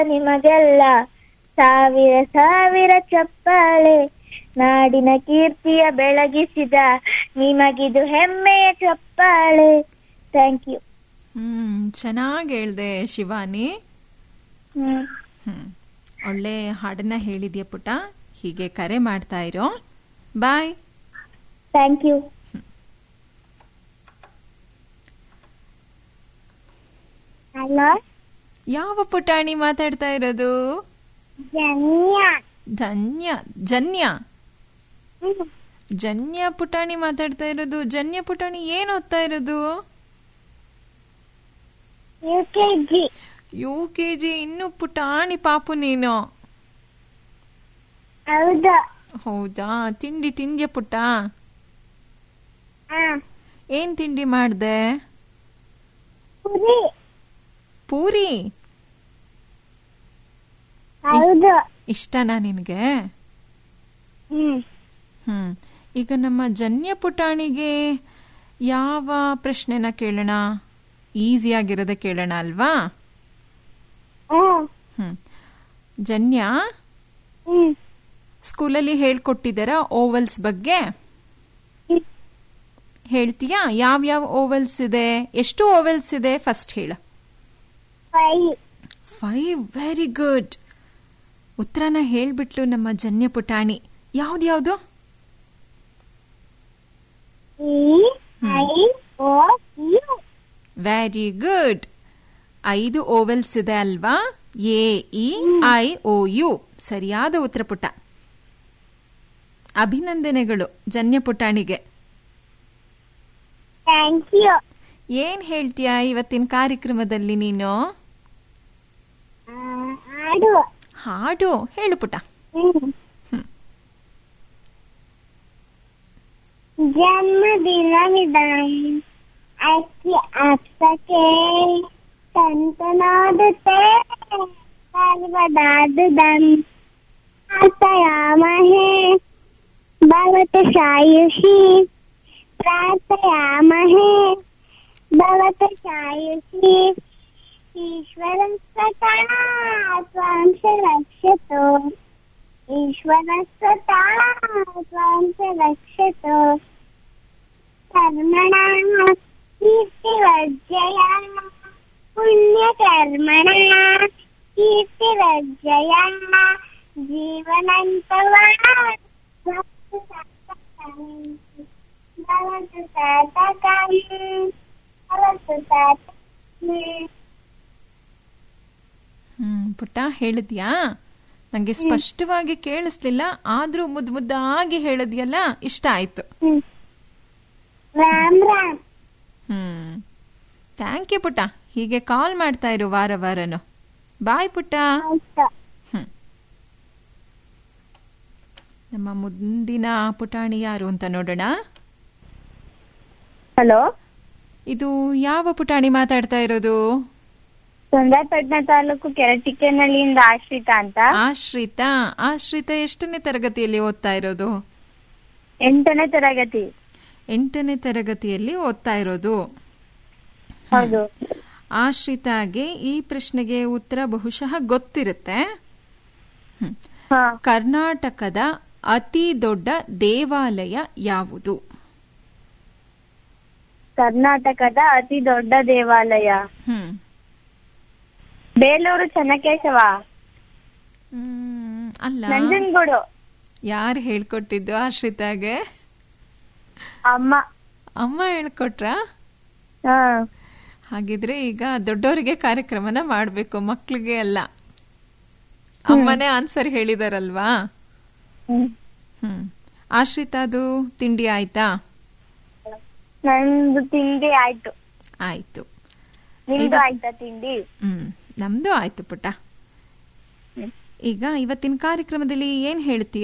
ನಿಮಗೆಲ್ಲ ಸಾವಿರ ಸಾವಿರ ಚಪ್ಪಾಳೆ ನಾಡಿನ ಕೀರ್ತಿಯ ಬೆಳಗಿಸಿದ ನಿಮಗಿದು ಹೆಮ್ಮೆಯ ಚಪ್ಪಾಳೆ ಥ್ಯಾಂಕ್ ಯು ಹ್ಮ್ ಚೆನ್ನಾಗಿ ಹೇಳ್ದೆ ಶಿವಾನಿ ಹ್ಮ್ ಹ್ಮ್ ಒಳ್ಳೆ ಹಾಡನ್ನ ಹೇಳಿದ್ಯಾ ಪುಟ ಹೀಗೆ ಕರೆ ಮಾಡ್ತಾ ಇರೋ ಬಾಯ್ ಥ್ಯಾಂಕ್ ಯು ಹಲೋ ಯಾವ ಪುಟಾಣಿ ಮಾತಾಡ್ತಾ ಇರೋದು ಜನ್ಯ ಧನ್ಯ ಜನ್ಯ ಜನ್ಯ ಪುಟಾಣಿ ಮಾತಾಡ್ತಾ ಇರೋದು ಜನ್ಯ ಪುಟಾಣಿ ಏನ್ ಓದ್ತಾ ಇರೋದು U K G U K G ಇನ್ನು ಪುಟಾಣಿ ಪಾಪು ನೀನು ಹೌದು ಹೌದಾ ತಿಂಡಿ ತಿಂದ್ಯ ಪುಟ್ಟ ಹಾ ಏನ್ ತಿಂಡಿ ಮಾಡ್ದೆ ಪುರಿ ಪೂರಿ ಹೌದು ಇಷ್ಟನಾ ನಿನಗೆ ಹ್ಮ್ ಹ್ಮ್ ಈಗ ನಮ್ಮ ಜನ್ಯ ಪುಟಾಣಿಗೆ ಯಾವ ಪ್ರಶ್ನೆನ ಕೇಳೋಣ ಈಸಿಯಾಗಿರೋದೇ ಕೇಳೋಣ ಅಲ್ವಾ ಹ್ಮ್ ಹ್ಮ್ ಜನ್ಯ ಹ್ಮ್ ಸ್ಕೂಲಲ್ಲಿ ಹೇಳ್ಕೊಟ್ಟಿದ್ದಾರ ಓವಲ್ಸ್ ಬಗ್ಗೆ ಹ್ಮ್. ಹೇಳ್ತೀಯಾ ಯಾವ್ಯಾವ ಓವಲ್ಸ್ ಇದೆ ಎಷ್ಟು ಓವಲ್ಸ್ ಇದೆ ಫಸ್ಟ್ ಹೇಳ ಫೈವ್ ಫೈವ್ ವೆರಿ ಗುಡ್ ಉತ್ತರನ ಹೇಳ್ಬಿಟ್ಲು ನಮ್ಮ ಜನ್ಯ ಪುಟಾಣಿ ಯಾವ್ದ್ಯಾವ್ದು E I O U very good ಐದು ಓವೆಲ್ಸ್ ಇದೆ ಅಲ್ವಾ A E I O U ಸರಿಯಾದ ಉತ್ತರ ಪುಟ ಅಭಿನಂದನೆಗಳು ಜನ್ಯ ಪುಟಾಣಿಗೆ ಥ್ಯಾಂಕ್ ಯು ಏನ್ ಹೇಳ್ತೀಯಾ ಇವತ್ತಿನ ಕಾರ್ಯಕ್ರಮದಲ್ಲಿ ನೀನು ಆಡು ಹಾಡು ಹೇಳು ಪುಟ ಹ್ಮ್ ಹ್ಮ್. ಜನ್ಮದಿನವಿದಂ ಅಕ್ಕಿ ಅಪ್ಪಕ್ಕೆ ಸಂತನಾದುತ್ತೆ ಸರ್ವದಾದುದಂ ಪ್ರಾರ್ಥಯಾಮಹೇ ಭವತು ಶಾಯುಷಿ ಪ್ರಾರ್ಥಯಾಮಹೇ ಭವತು ಶಾಯುಷಿ ಈಶ್ವರಂ ಸ್ವತಃ ತ್ವಾಂಶ ರಕ್ಷತು ईश्वरस्वता त्वां च रक्षतु कर्मणा कीर्तिवर्जया पुण्यकर्मणा कीर्तिवर्जया जीवनन्तवा भवतु सार्थकम् भवतु सार्थकम् भवतु सार्थकम् ಹ್ಮ್ ಪುಟ್ಟ ಹೇಳಿದ್ಯಾ ನಂಗೆ ಸ್ಪಷ್ಟವಾಗಿ ಕೇಳಿಸ್ಲಿಲ್ಲ ಆದ್ರೂ ಮುದ್ ಮುದ್ದಾಗಿ ಹೇಳಿದ್ಯಲ್ಲ ಇಷ್ಟ ಆಯ್ತು ರಾಮ್ ರಾಮ್ ಹ್ಮ್ ಥ್ಯಾಂಕ್ ಯು ಪುಟ್ಟ ಹೀಗೆ ಕಾಲ್ ಮಾಡ್ತಾ ಇರು ವಾರ ವಾರನು ಬಾಯ್ ಪುಟ್ಟ ಆಯ್ತು ಹ್ಮ್ ನಮ್ಮ ಮುಂದಿನ ಪುಟಾಣಿ ಯಾರು ಅಂತ ನೋಡೋಣ ಹಲೋ ಇದು ಯಾವ ಪುಟಾಣಿ ಮಾತಾಡ್ತಾ ಇರೋದು ಚಂದ್ರಪಟ್ಟಣ ತಾಲೂಕು ಕೆರಟಿಕೆನಹಳ್ಳಿಯಿಂದ ಆಶ್ರಿತ ಅಂತ ಆಶ್ರಿತಾ ಆಶ್ರಿತ ಎಷ್ಟನೇ ತರಗತಿಯಲ್ಲಿ ಓದ್ತಾ ಇರೋದು ಎಂಟನೇ ತರಗತಿ ಎಂಟನೇ ತರಗತಿಯಲ್ಲಿ ಓದ್ತಾ ಇರೋದು ಹೌದು ಆಶ್ರಿತಾಗೆ ಈ ಪ್ರಶ್ನೆಗೆ ಉತ್ತರ ಬಹುಶಃ ಗೊತ್ತಿರುತ್ತೆ ಹ್ಮ್. ಹಾ ಕರ್ನಾಟಕದ ಅತಿ ದೊಡ್ಡ ದೇವಾಲಯ ಯಾವುದು ಕರ್ನಾಟಕದ ಅತಿ ದೊಡ್ಡ ದೇವಾಲಯ ಹ್ಮ್ ಬೇಲೂರು ಚೆನ್ನಕೇಶವ ಹ್ಮ್, ಅಲ್ಲ ನಂಜನಗೂಡು ಯಾರು ಹೇಳ್ಕೊಟ್ಟಿದ್ದು ಆಶ್ರಿತಾಗೆ ಅಮ್ಮ ಅಮ್ಮ ಹೇಳ್ಕೊಟ್ರಾ ಹಾ ಹಾಗಿದ್ರೆ ಈಗ ದೊಡ್ಡವರಿಗೆ ಕಾರ್ಯಕ್ರಮನ ಮಾಡಬೇಕು ಮಕ್ಳಿಗೆ ಅಲ್ಲ ಅಮ್ಮನೇ ಆನ್ಸರ್ ಹೇಳಿದಾರಲ್ವಾ ಹ್ಮ್. ಹ್ಮ್ ಆಶ್ರಿತಾದು ತಿಂಡಿ ಆಯ್ತಾ ನಂದು ತಿಂಡಿ ಆಯ್ತು ಆಯ್ತು ನಿಮ್ದು ಇವ- ಆಯ್ತಾ ತಿಂಡಿ ಹ್ಮ್ ನಮ್ದು ಆಯ್ತು ಪುಟ್ಟ ಈಗ ಇವತ್ತಿನ ಕಾರ್ಯಕ್ರಮದಲ್ಲಿ ಏನ್ ಹೇಳ್ತೀಯ